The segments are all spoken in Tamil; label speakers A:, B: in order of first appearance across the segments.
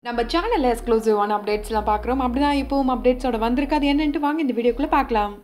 A: நம்ம சேனலில் எக்ஸ்க்ளூசிவான அப்டேட்ஸ்லாம் பார்க்குறோம் அப்படிதான் இப்போவும் அப்டேட்ஸோட வந்திருக்கு அது என்னன்ட்டு வாங்க இந்த வீடியோக்குள்ளே பார்க்கலாம்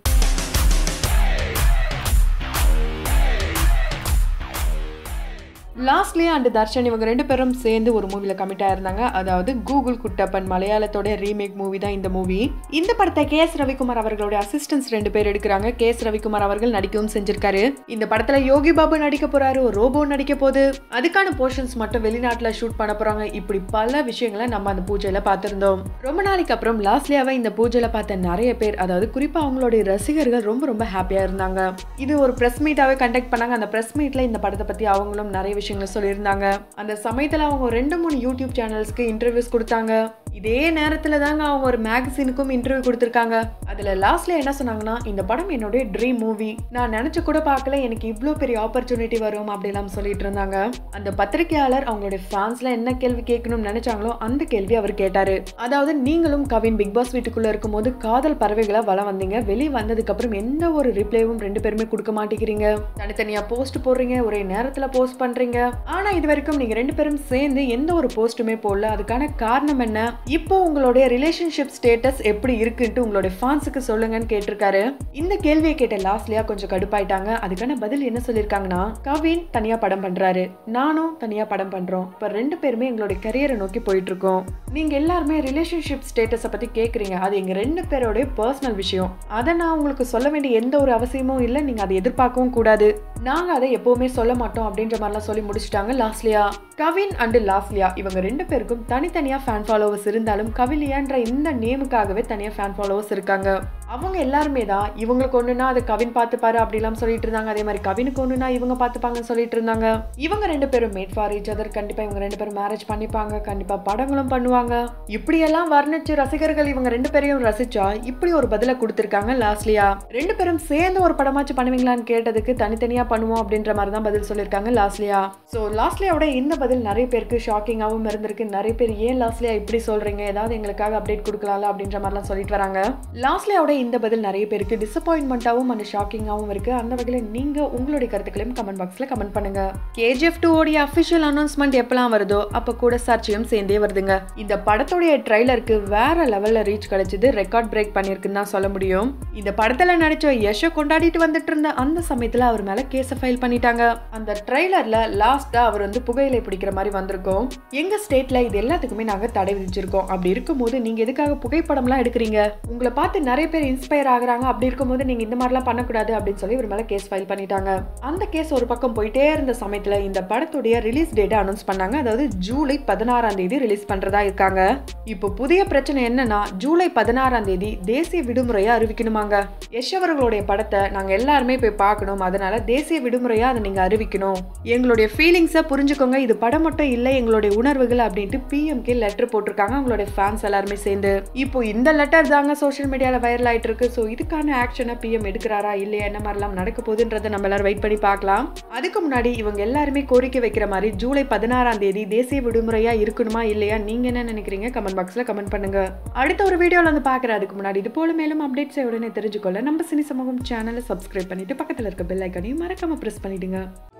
A: லாஸ்ட்லி அண்ட் தர்ஷன் இவங்க ரெண்டு பேரும் சேர்ந்து ஒரு மூவில கமிட் ஆயிருந்தாங்க அதாவது கூகுள் குட்டப்பன் மலையாளத்தோட ரீமேக் மூவி தான் இந்த மூவி இந்த படத்தை கே எஸ் ரவிக்குமார் அவர்களுடைய அசிஸ்டன்ஸ் ரெண்டு பேர் எடுக்கிறாங்க கே எஸ் ரவிக்குமார் அவர்கள் நடிக்கவும் செஞ்சிருக்காரு இந்த படத்துல யோகி பாபு நடிக்க போறாரு ஒரு ரோபோ நடிக்க போகுது அதுக்கான போர்ஷன்ஸ் மட்டும் வெளிநாட்டுல ஷூட் பண்ண போறாங்க இப்படி பல விஷயங்களை நம்ம அந்த பூஜையில பார்த்திருந்தோம் ரொம்ப நாளைக்கு அப்புறம் லாஸ்ட்லியாவை இந்த பூஜையில பார்த்த நிறைய பேர் அதாவது குறிப்பா அவங்களுடைய ரசிகர்கள் ரொம்ப ரொம்ப ஹாப்பியா இருந்தாங்க இது ஒரு பிரஸ் மீட்டாவே கண்டக்ட் பண்ணாங்க அந்த பிரஸ் மீட்ல இந்த படத்தை பத்தி அவங்களும் நிறைய விஷயங்களை சொல்லியிருந்தாங்க அந்த சமயத்துல அவங்க ரெண்டு மூணு யூடியூப் சேனல்ஸ்க்கு இன்டர்வியூஸ் கொடுத்தாங்க இதே நேரத்துல தாங்க அவங்க ஒரு மேகசினுக்கும் இன்டர்வியூ கொடுத்துருக்காங்க அதுல லாஸ்ட்ல என்ன சொன்னாங்கன்னா இந்த படம் என்னுடைய ட்ரீம் மூவி நான் நினைச்சு கூட பார்க்கல எனக்கு இவ்வளோ பெரிய ஆப்பர்ச்சுனிட்டி வரும் அப்படிலாம் சொல்லிட்டு இருந்தாங்க அந்த பத்திரிகையாளர் அவங்களுடைய ஃபேன்ஸ்ல என்ன கேள்வி கேட்கணும்னு நினைச்சாங்களோ அந்த கேள்வி அவர் கேட்டாரு அதாவது நீங்களும் கவின் பிக் பாஸ் வீட்டுக்குள்ள இருக்கும்போது காதல் பறவைகளை வளம் வந்தீங்க வெளியே வந்ததுக்கு அப்புறம் எந்த ஒரு ரிப்ளைவும் ரெண்டு பேருமே கொடுக்க மாட்டேங்கிறீங்க தனித்தனியா போஸ்ட் போடுறீங்க ஒரே நேரத்துல போஸ்ட் பண்றீங்க ஆனா இது வரைக்கும் நீங்க ரெண்டு பேரும் சேர்ந்து எந்த ஒரு போஸ்ட்டுமே போடல அதுக்கான காரணம் என்ன இப்போ உங்களுடைய ரிலேஷன்ஷிப் ஸ்டேட்டஸ் எப்படி இருக்குன்ட்டு உங்களுடைய ஃபேன்ஸுக்கு சொல்லுங்கன்னு கேட்டிருக்காரு இந்த கேள்வியை கேட்ட லாஸ்ட்லியா கொஞ்சம் கடுப்பாயிட்டாங்க அதுக்கான பதில் என்ன சொல்லியிருக்காங்கன்னா கவின் தனியா படம் பண்றாரு நானும் தனியா படம் பண்றோம் இப்ப ரெண்டு பேருமே எங்களுடைய கரியரை நோக்கி போயிட்டு இருக்கோம் நீங்க எல்லாருமே ரிலேஷன்ஷிப் ஸ்டேட்டஸை பத்தி கேக்குறீங்க அது எங்க ரெண்டு பேரோட பர்சனல் விஷயம் அதை நான் உங்களுக்கு சொல்ல வேண்டிய எந்த ஒரு அவசியமும் இல்லை நீங்க அதை எதிர்பார்க்கவும் கூடாது நாங்க அதை எப்பவுமே சொல்ல மாட்டோம் அப்படின்ற மாதிரிலாம் சொல்லி முடிச்சிட்டாங்க லாஸ்ட்லியா கவின் அண்ட் லாஸ்லியா இவங்க ரெண்டு பேருக்கும் தனித்தனியா ஃபேன் ஃபாலோவர்ஸ் இருந்தாலும் கவிலியான்ற இந்த நேமுக்காகவே தனியா ஃபேன் ஃபாலோவர்ஸ் இருக்காங்க அவங்க எல்லாருமே தான் இவங்களுக்கு ஒண்ணுனா அது கவின் பார்த்துப்பாரு அப்படிலாம் சொல்லிட்டு இருந்தாங்க அதே மாதிரி கவினுக்கு ஒண்ணுனா இவங்க பார்த்துப்பாங்கன்னு சொல்லிட்டு இருந்தாங்க இவங்க ரெண்டு பேரும் மேட் ஃபார் ஈச் அதர் கண்டிப்பா இவங்க ரெண்டு பேரும் மேரேஜ் பண்ணிப்பாங்க கண்டிப்பா படங்களும் பண்ணுவாங்க இப்படியெல்லாம் வர்ணிச்சு ரசிகர்கள் இவங்க ரெண்டு பேரையும் ரசிச்சா இப்படி ஒரு பதில கொடுத்திருக்காங்க லாஸ்ட்லியா ரெண்டு பேரும் சேர்ந்து ஒரு படமாச்சு பண்ணுவீங்களான்னு கேட்டதுக்கு தனித்தனியா பண்ணுவோம் அப்படின்ற மாதிரி தான் பதில் சொல்லியிருக்காங்க லாஸ்ட்லியா ஸோ லாஸ்ட்லியாவோட இந்த பதில் நிறைய பேருக்கு ஷாக்கிங்காகவும் இருந்திருக்கு நிறைய பேர் ஏன் லாஸ்ட்லியா இப்படி சொல்றீங்க ஏதாவது எங்களுக்காக அப்டேட் கொடுக்கலாம்ல அப்படின்ற மாதிரிலாம் சொல்லிட்டு வராங்க லாஸ்ட்லியாவோட இந்த பதில் நிறைய பேருக்கு டிசப்பாயின்மெண்ட்டாகவும் அண்ட் ஷாக்கிங்காகவும் இருக்கு அந்த வகையில் நீங்க உங்களுடைய கருத்துக்களையும் கமெண்ட் பாக்ஸ்ல கமெண்ட் பண்ணுங்க கேஜிஎஃப் டூ ஓடைய அஃபிஷியல் அனௌன்ஸ்மெண்ட் எப்பெல்லாம் வருதோ அப்போ கூட சர்ச்சையும் சேர்ந்தே வருதுங்க இந்த படத்துடைய ட்ரைலருக்கு வேற லெவல்ல ரீச் கிடைச்சது ரெக்கார்ட் பிரேக் பண்ணியிருக்குன்னு தான் சொல்ல முடியும் இந்த படத்துல நடிச்ச யஷ கொண்டாடிட்டு வந்துட்டு இருந்த அந்த சமயத்துல அவர் மேல கேஸ ஃபைல் பண்ணிட்டாங்க அந்த ட்ரைலர்ல லாஸ்டா அவர் வந்து புகையிலை பிடிக்கிற மாதிரி வந்திருக்கோம் எங்க ஸ்டேட்ல இது எல்லாத்துக்குமே நாங்க தடை விதிச்சிருக்கோம் அப்படி இருக்கும்போது நீங்க எதுக்காக புகைப்படம்லாம் எடுக்கிறீங்க உங்களை பார்த்து நிறைய பேர் இன்ஸ்பயர் ஆகுறாங்க அப்படி இருக்கும்போது நீங்க இந்த மாதிரிலாம் பண்ணக்கூடாது அப்படின்னு சொல்லி இவர் மேல கேஸ் ஃபைல் பண்ணிட்டாங்க அந்த கேஸ் ஒரு பக்கம் போயிட்டே இருந்த சமயத்துல இந்த படத்துடைய ரிலீஸ் டேட்டை அனௌன்ஸ் பண்ணாங்க அதாவது ஜூலை பதினாறாம் தேதி ரிலீஸ் பண்றதா இருக்காங்க இப்போ புதிய பிரச்சனை என்னன்னா ஜூலை பதினாறாம் தேதி தேசிய விடுமுறையா அறிவிக்கணுமாங்க யஷ் அவர்களுடைய படத்தை நாங்க எல்லாருமே போய் பார்க்கணும் அதனால தேசிய விடுமுறையா அதை நீங்க அறிவிக்கணும் எங்களுடைய ஃபீலிங்ஸை புரிஞ்சுக்கோங்க இது படம் மட்டும் இல்லை எங்களுடைய உணர்வுகள் அப்படின்ட்டு பிஎம்கே லெட்டர் போட்டிருக்காங்க அவங்களுடைய ஃபேன்ஸ் எல்லாருமே சேர்ந்து இப்போ இந்த லெட்டர் தாங்க சோஷியல் மீடியால வைரல் ஆயிட்டு இருக்கு ஸோ இதுக்கான ஆக்ஷனை பிஎம் எடுக்கிறாரா இல்லையா என்ன மாதிரிலாம் நடக்க போகுதுன்றதை நம்ம எல்லாரும் வெயிட் பண்ணி பார்க்கலாம் அதுக்கு முன்னாடி இவங்க எல்லாருமே கோரிக்கை வைக்கிற மாதிரி ஜூலை பதினாறாம் தேதி தேசிய விடுமுறையா இருக்கணுமா இல்லையா நீங்க என்ன நினைக்கிறீங்க கமெண்ட் பாக்ஸ்ல கமெண்ட் பண்ணுங்க அடுத்த ஒரு வீடியோல வந்து பார்க்குற அதுக்கு முன்னாடி இது போல மேலும் அப்டேட்ஸை உடனே தெரிஞ்சுக்கொள்ள நம்ம சினி சமூகம் சேனலை சப்ஸ்கிரைப் பண்ணிட்டு பக்கத்தில் இருக்க பெல் ஐக்கனையும் மறக்காம ப்ரெஸ் பண்ணிடுங்க